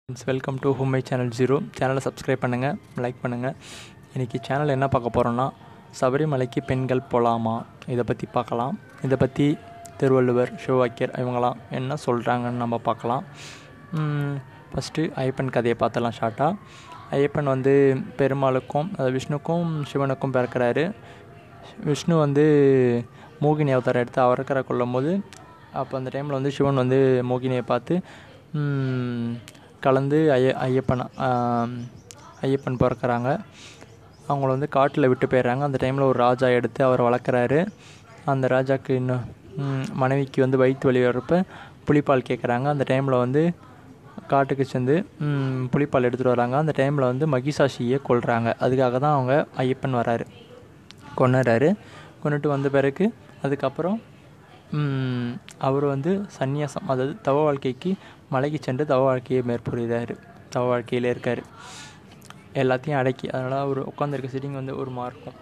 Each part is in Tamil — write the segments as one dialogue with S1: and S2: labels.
S1: welcome to home my channel zero சேனலை சப்ஸ்கிரைப் பண்ணுங்கள் லைக் பண்ணுங்கள் இன்றைக்கி சேனல் என்ன பார்க்க போகிறோன்னா சபரிமலைக்கு பெண்கள் போகலாமா இதை பற்றி பார்க்கலாம் இதை பற்றி திருவள்ளுவர் சிவவாக்கியர் இவங்களாம் என்ன சொல்கிறாங்கன்னு நம்ம பார்க்கலாம் ஃபஸ்ட்டு ஐயப்பன் கதையை பார்த்தலாம் ஷார்ட்டாக ஐயப்பன் வந்து பெருமாளுக்கும் அதாவது விஷ்ணுக்கும் சிவனுக்கும் பிறக்கிறாரு விஷ்ணு வந்து மோகினி அவதாரம் எடுத்து அவரக்கரை கொள்ளும் போது அப்போ அந்த டைமில் வந்து சிவன் வந்து மோகினியை பார்த்து கலந்து ஐய ஐயப்பன் ஐயப்பன் பிறக்கிறாங்க அவங்கள வந்து காட்டில் விட்டு போயிடுறாங்க அந்த டைமில் ஒரு ராஜா எடுத்து அவரை வளர்க்குறாரு அந்த ராஜாவுக்கு இன்னும் மனைவிக்கு வந்து வயிற்று வலி வர்றப்ப புளிப்பால் கேட்குறாங்க அந்த டைமில் வந்து காட்டுக்கு சேர்ந்து புளிப்பால் எடுத்துகிட்டு வராங்க அந்த டைமில் வந்து மகிஷாஷியை கொள்கிறாங்க அதுக்காக தான் அவங்க ஐயப்பன் வராரு கொண்டுறாரு கொண்டுட்டு வந்த பிறகு அதுக்கப்புறம் அவர் வந்து சந்நியாசம் அதாவது தவ வாழ்க்கைக்கு மலைக்கு சென்று தவ வாழ்க்கையை மேற்புரிகிறார் தவ வாழ்க்கையில் இருக்கார் எல்லாத்தையும் அடக்கி அதனால் அவர் உட்காந்துருக்க சிட்டிங் வந்து ஒரு மாதிரி இருக்கும்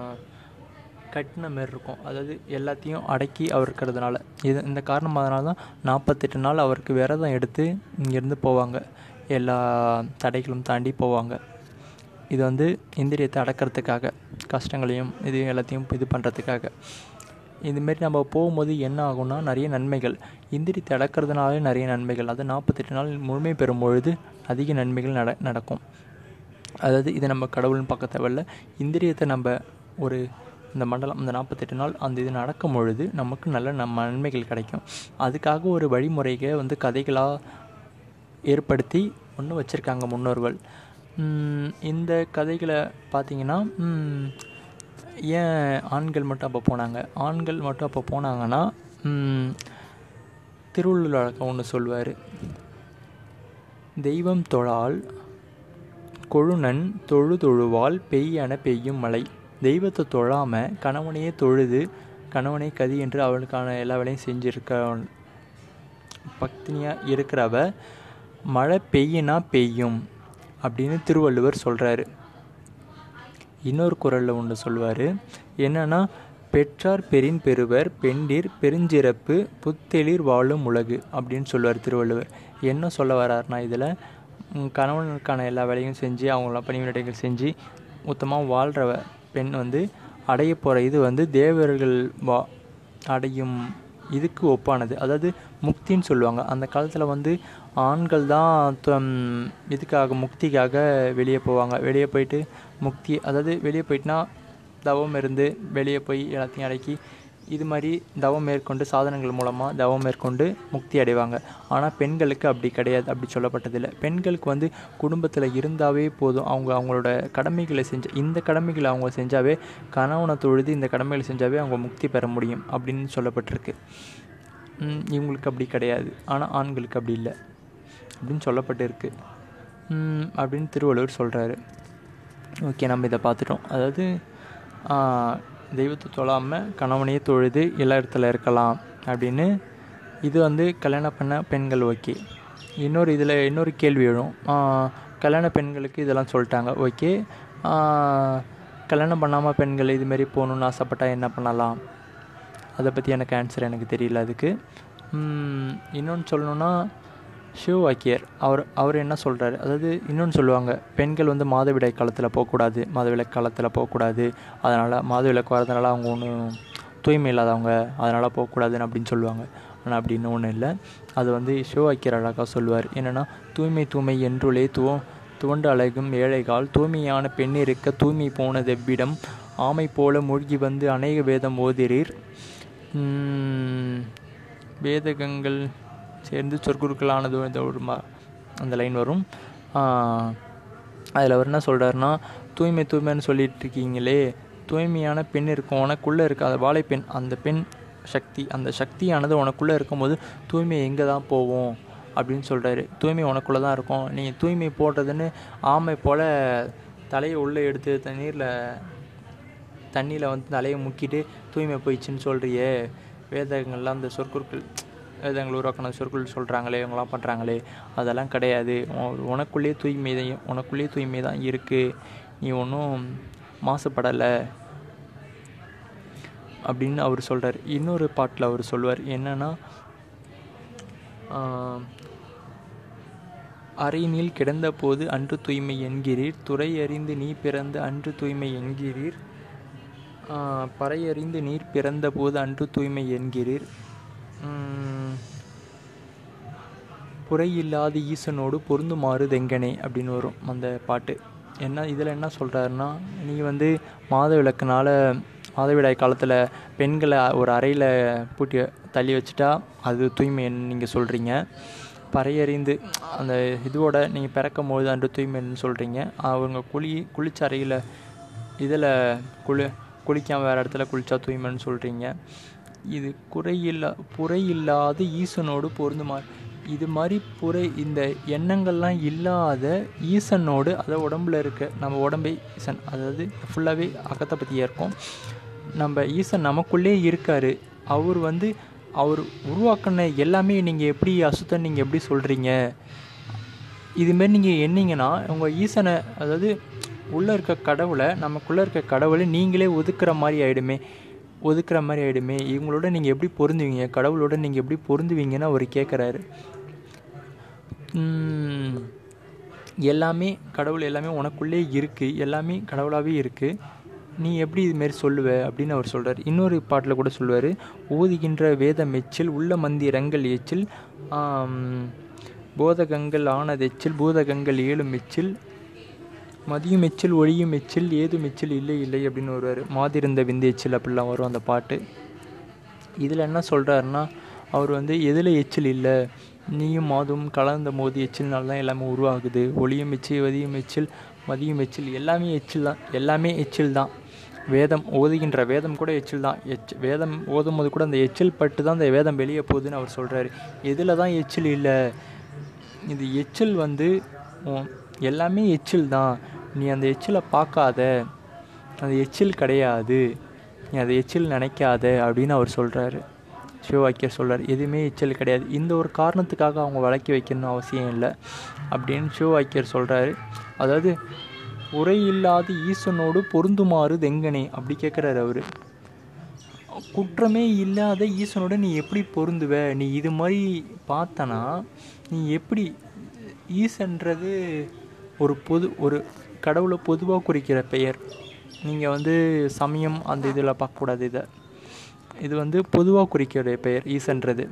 S1: கட்டின மாரி இருக்கும் அதாவது எல்லாத்தையும் அடக்கி அவர் இருக்கிறதுனால இது இந்த காரணம் அதனால தான் நாற்பத்தெட்டு நாள் அவருக்கு விரதம் எடுத்து இங்கேருந்து போவாங்க எல்லா தடைகளும் தாண்டி போவாங்க இது வந்து இந்திரியத்தை அடக்கிறதுக்காக கஷ்டங்களையும் இது எல்லாத்தையும் இது பண்ணுறதுக்காக இதுமாரி நம்ம போகும்போது என்ன ஆகும்னா நிறைய நன்மைகள் இந்திரியத்தை அடக்கிறதுனாலே நிறைய நன்மைகள் அது நாற்பத்தெட்டு நாள் முழுமை பெறும் பொழுது அதிக நன்மைகள் நட நடக்கும் அதாவது இது நம்ம கடவுள்னு பார்க்க தேவையில்ல இந்திரியத்தை நம்ம ஒரு இந்த மண்டலம் இந்த நாற்பத்தெட்டு நாள் அந்த இது நடக்கும் பொழுது நமக்கு நல்ல நம்ம நன்மைகள் கிடைக்கும் அதுக்காக ஒரு வழிமுறைகளை வந்து கதைகளாக ஏற்படுத்தி ஒன்று வச்சுருக்காங்க முன்னோர்கள் இந்த கதைகளை பார்த்திங்கன்னா ஏன் ஆண்கள் மட்டும் அப்போ போனாங்க ஆண்கள் மட்டும் அப்போ போனாங்கன்னா திருவள்ளுவர் வழக்கம் ஒன்று சொல்வார் தெய்வம் தொழால் கொழுநன் தொழு தொழுவால் பெய்யன பெய்யும் மழை தெய்வத்தை தொழாமல் கணவனையே தொழுது கணவனை கதி என்று அவளுக்கான எல்லா வேலையும் செஞ்சுருக்க பக்தினியாக இருக்கிறவ மழை பெய்யினா பெய்யும் அப்படின்னு திருவள்ளுவர் சொல்கிறாரு இன்னொரு குரலில் ஒன்று சொல்வார் என்னன்னா பெற்றார் பெரின் பெறுவர் பெண்டிர் பெருஞ்சிறப்பு புத்தெளிர் வாழும் உலகு அப்படின்னு சொல்லுவார் திருவள்ளுவர் என்ன சொல்ல வர்றாருனா இதில் கணவனுக்கான எல்லா வேலையும் செஞ்சு அவங்கள பணிவிடைகள் செஞ்சு மொத்தமாக வாழ்கிற பெண் வந்து அடைய போகிற இது வந்து தேவர்கள் வா அடையும் இதுக்கு ஒப்பானது அதாவது முக்தின்னு சொல்லுவாங்க அந்த காலத்தில் வந்து ஆண்கள் தான் இதுக்காக முக்திக்காக வெளியே போவாங்க வெளியே போயிட்டு முக்தி அதாவது வெளியே போயிட்டுனா தவம் இருந்து வெளியே போய் எல்லாத்தையும் அடக்கி இது மாதிரி தவம் மேற்கொண்டு சாதனங்கள் மூலமாக தவம் மேற்கொண்டு முக்தி அடைவாங்க ஆனால் பெண்களுக்கு அப்படி கிடையாது அப்படி சொல்லப்பட்டதில்லை பெண்களுக்கு வந்து குடும்பத்தில் இருந்தாவே போதும் அவங்க அவங்களோட கடமைகளை செஞ்ச இந்த கடமைகளை அவங்க செஞ்சாவே கணவனை தொழுது இந்த கடமைகளை செஞ்சாவே அவங்க முக்தி பெற முடியும் அப்படின்னு சொல்லப்பட்டிருக்கு இவங்களுக்கு அப்படி கிடையாது ஆனால் ஆண்களுக்கு அப்படி இல்லை அப்படின்னு சொல்லப்பட்டிருக்கு அப்படின்னு திருவள்ளுவர் சொல்கிறாரு ஓகே நம்ம இதை பார்த்துட்டோம் அதாவது தெய்வத்தை தொழாமல் கணவனையே தொழுது இல்லறத்தில் இருக்கலாம் அப்படின்னு இது வந்து கல்யாணம் பண்ண பெண்கள் ஓகே இன்னொரு இதில் இன்னொரு கேள்வி எழும் கல்யாண பெண்களுக்கு இதெல்லாம் சொல்லிட்டாங்க ஓகே கல்யாணம் பண்ணாமல் பெண்கள் இதுமாரி போகணுன்னு ஆசைப்பட்டால் என்ன பண்ணலாம் அதை பற்றி எனக்கு ஆன்சர் எனக்கு தெரியல அதுக்கு இன்னொன்று சொல்லணுன்னா சிவவாக்கியர் அவர் அவர் என்ன சொல்கிறாரு அதாவது இன்னொன்று சொல்லுவாங்க பெண்கள் வந்து மாதவிடாய் காலத்தில் போகக்கூடாது மாதவிலக்கு காலத்தில் போகக்கூடாது அதனால் மாதவிலக்கு வரதுனால அவங்க ஒன்றும் தூய்மை இல்லாதவங்க அதனால் போகக்கூடாதுன்னு அப்படின்னு சொல்லுவாங்க ஆனால் அப்படின்னு ஒன்றும் இல்லை அது வந்து சிவவாக்கியர் அழகாக சொல்லுவார் என்னென்னா தூய்மை தூய்மை என்றுளே துவ துவண்டு அழகும் ஏழைகால் தூய்மையான பெண் இருக்க தூய்மை போனது எவ்விடம் ஆமை போல மூழ்கி வந்து அநேக வேதம் ஓதிரீர் வேதகங்கள் சேர்ந்து சொற்குருக்களானது இந்த ஒரு மா அந்த லைன் வரும் அதில் அவர் என்ன சொல்கிறாருன்னா தூய்மை தூய்மைன்னு சொல்லிட்டு இருக்கீங்களே தூய்மையான பெண் இருக்கும் உனக்குள்ளே இருக்காத வாழைப்பெண் அந்த பெண் சக்தி அந்த சக்தியானது உனக்குள்ளே இருக்கும்போது தூய்மை எங்கே தான் போவோம் அப்படின்னு சொல்கிறாரு தூய்மை உனக்குள்ளே தான் இருக்கும் நீங்கள் தூய்மை போடுறதுன்னு ஆமை போல் தலையை உள்ளே எடுத்து தண்ணீரில் தண்ணியில் வந்து தலையை முக்கிட்டு தூய்மை போயிடுச்சுன்னு சொல்கிறியே வேதங்கள்லாம் அந்த சொற்குருக்கள் வேதங்கள் உருவாக்கின சொற்கள் சொல்கிறாங்களே இவங்களாம் பண்ணுறாங்களே அதெல்லாம் கிடையாது உனக்குள்ளேயே தூய்மை தான் உனக்குள்ளேயே தூய்மை தான் இருக்குது நீ ஒன்றும் மாசுபடலை அப்படின்னு அவர் சொல்கிறார் இன்னொரு பாட்டில் அவர் சொல்லுவார் என்னென்னா அறையினில் கிடந்தபோது அன்று தூய்மை என்கிறீர் துறை அறிந்து நீ பிறந்த அன்று தூய்மை என்கிறீர் ஆஹ், பறையறிந்து நீர் பிறந்தபோது அன்று தூய்மை என்கிறீர் உம், புறையில்லாத ஈசனோடு பொருந்துமாறு தெங்கனே அப்படின்னு வரும் அந்த பாட்டு என்ன இதில் என்ன சொல்கிறாருன்னா நீ வந்து மாதவிளக்குனால மாதவிடாய் காலத்தில் பெண்களை ஒரு அறையில் பூட்டி தள்ளி வச்சுட்டா அது தூய்மைன்னு நீங்கள் சொல்கிறீங்க பறையறிந்து அந்த இதுவோட நீங்கள் பிறக்கும் போது அன்று தூய்மைன்னு சொல்கிறீங்க அவங்க குளி குளிச்ச அறையில் இதில் குளி குளிக்காம வேறு இடத்துல குளிச்சா தூய்மைன்னு சொல்கிறீங்க இது குறையில்லா புறையில்லாத ஈசனோடு பொருந்துமா இது மாதிரி புரை இந்த எண்ணங்கள்லாம் இல்லாத ஈசனோடு அதை உடம்புல இருக்க நம்ம உடம்பே ஈசன் அதாவது ஃபுல்லாகவே அகத்தை பற்றியே இருக்கும் நம்ம ஈசன் நமக்குள்ளே இருக்கார் அவர் வந்து அவர் உருவாக்கின எல்லாமே நீங்கள் எப்படி அசுத்தம் நீங்கள் எப்படி சொல்கிறீங்க இதுமாரி நீங்கள் எண்ணீங்கன்னா உங்கள் ஈசனை அதாவது உள்ளே இருக்க கடவுளை நமக்குள்ளே இருக்க கடவுளை நீங்களே ஒதுக்குற மாதிரி ஆகிடுமே ஒதுக்குற மாதிரி ஆகிடுமே இவங்களோட நீங்கள் எப்படி பொருந்துவீங்க கடவுளோட நீங்கள் எப்படி பொருந்துவீங்கன்னு அவர் கேட்குறாரு எல்லாமே கடவுள் எல்லாமே உனக்குள்ளே இருக்குது எல்லாமே கடவுளாகவே இருக்குது நீ எப்படி இதுமாரி சொல்லுவ அப்படின்னு அவர் சொல்கிறார் இன்னொரு பாட்டில் கூட சொல்லுவார் ஓதுகின்ற வேத மெச்சில் உள்ள மந்திரங்கள் எச்சில் ஆம், போதகங்கள் ஆனதெச்சில் பூதகங்கள் ஏழு மெச்சில் மதியும் எச்சில் ஒழியும் எச்சில் ஏதும் எச்சில் இல்லை இல்லை அப்படின்னு வருவார் மாதிருந்த விந்து எச்சில் அப்படிலாம் வரும் அந்த பாட்டு இதில் என்ன சொல்கிறாருன்னா அவர் வந்து எதில் எச்சில் இல்லை நீயும் மாதும் கலந்த போது எச்சில்னால தான் எல்லாமே உருவாகுது ஒளியும் எச்சில் வதியும் எச்சில் மதியும் எச்சில் எல்லாமே எச்சில் தான் எல்லாமே எச்சில் தான் வேதம் ஓதுகின்ற வேதம் கூட எச்சில் தான் எச் வேதம் ஓதும் போது கூட அந்த எச்சில் பட்டு தான் அந்த வேதம் வெளியே போகுதுன்னு அவர் சொல்கிறாரு எதில் தான் எச்சில் இல்லை இது எச்சில் வந்து உன் எல்லாமே எச்சில் தான் நீ அந்த எச்சிலை பார்க்காத அது எச்சில் கிடையாது நீ அதை எச்சில் நினைக்காத அப்படின்னு அவர் சொல்கிறாரு சிவவாக்கியர் சொல்கிறார் எதுவுமே எச்சில் கிடையாது இந்த ஒரு காரணத்துக்காக அவங்க விளக்கி வைக்கணும்னு அவசியம் இல்லை அப்படின்னு சிவவாக்கியர் சொல்கிறாரு அதாவது உரையில்லாத ஈசனோடு பொருந்துமாறு தெங்கனே அப்படி கேட்குறாரு அவர் குற்றமே இல்லாத ஈசனோட நீ எப்படி பொருந்துவ நீ இது மாதிரி பார்த்தனா நீ எப்படி ஈசன்றது ஒரு பொது ஒரு கடவுளை பொதுவாக குறிக்கிற பெயர் நீங்கள் வந்து சமயம் அந்த இதில் பார்க்கக்கூடாது இதை இது வந்து பொதுவாக குறிக்கிற பெயர் ஈசன்றது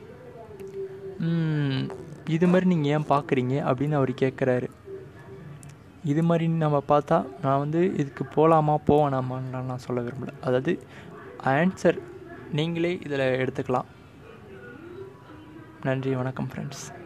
S1: ம், இது மாதிரி நீங்கள் ஏன் பார்க்குறீங்க அப்படின்னு அவர் கேட்குறாரு இது மாதிரி நம்ம பார்த்தா நான் வந்து இதுக்கு போகலாமா போவேனாமான்னு நான் சொல்ல விரும்பல அதாவது ஆன்சர் நீங்களே இதில் எடுத்துக்கலாம் நன்றி வணக்கம் ஃப்ரெண்ட்ஸ்